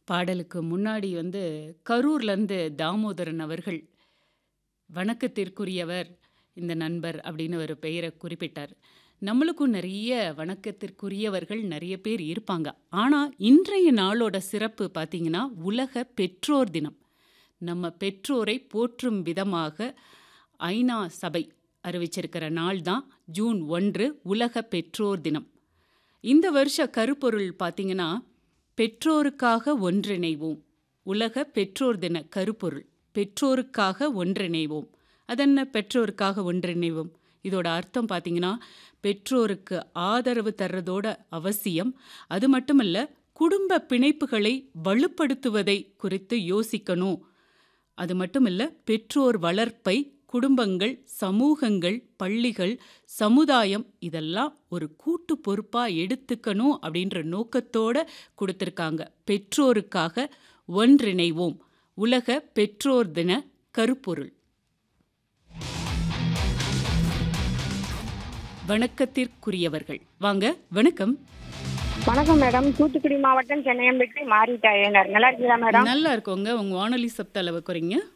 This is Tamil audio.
பாடலுக்கு முன்னாடி வந்து கரூர்லேருந்து தாமோதரன் அவர்கள் வணக்கத்திற்குரியவர் இந்த நண்பர் அப்படின்னு ஒரு பெயரை குறிப்பிட்டார் நம்மளுக்கும் நிறைய வணக்கத்திற்குரியவர்கள் நிறைய பேர் இருப்பாங்க ஆனால் இன்றைய நாளோட சிறப்பு பார்த்தீங்கன்னா உலக பெற்றோர் தினம் நம்ம பெற்றோரை போற்றும் விதமாக ஐநா சபை அறிவிச்சிருக்கிற நாள் தான் ஜூன் ஒன்று உலக பெற்றோர் தினம் இந்த வருஷ கருப்பொருள் பார்த்தீங்கன்னா பெற்றோருக்காக ஒன்றிணைவோம் உலக பெற்றோர் தின கருப்பொருள் பெற்றோருக்காக ஒன்றிணைவோம் அதென்ன பெற்றோருக்காக ஒன்றிணைவோம் இதோட அர்த்தம் பார்த்தீங்கன்னா பெற்றோருக்கு ஆதரவு தர்றதோட அவசியம் அது மட்டுமல்ல குடும்ப பிணைப்புகளை வலுப்படுத்துவதை குறித்து யோசிக்கணும் அது மட்டுமல்ல பெற்றோர் வளர்ப்பை குடும்பங்கள் சமூகங்கள் பள்ளிகள் சமுதாயம் இதெல்லாம் ஒரு கூட்டு பொறுப்பாக எடுத்துக்கணும் அப்படின்ற நோக்கத்தோட கொடுத்துருக்காங்க பெற்றோருக்காக ஒன்றிணைவோம் உலக பெற்றோர் தின கருப்பொருள் வணக்கத்திற்குரியவர்கள் வாங்க வணக்கம் வணக்கம் மேடம் தூத்துக்குடி மாவட்டம் சென்னையம்பேட்டை மாரிட்டாயனர் நல்லா இருக்கீங்களா மேடம் நல்லா இருக்கோங்க உங்க வானொலி சப்த அளவு குறைங்க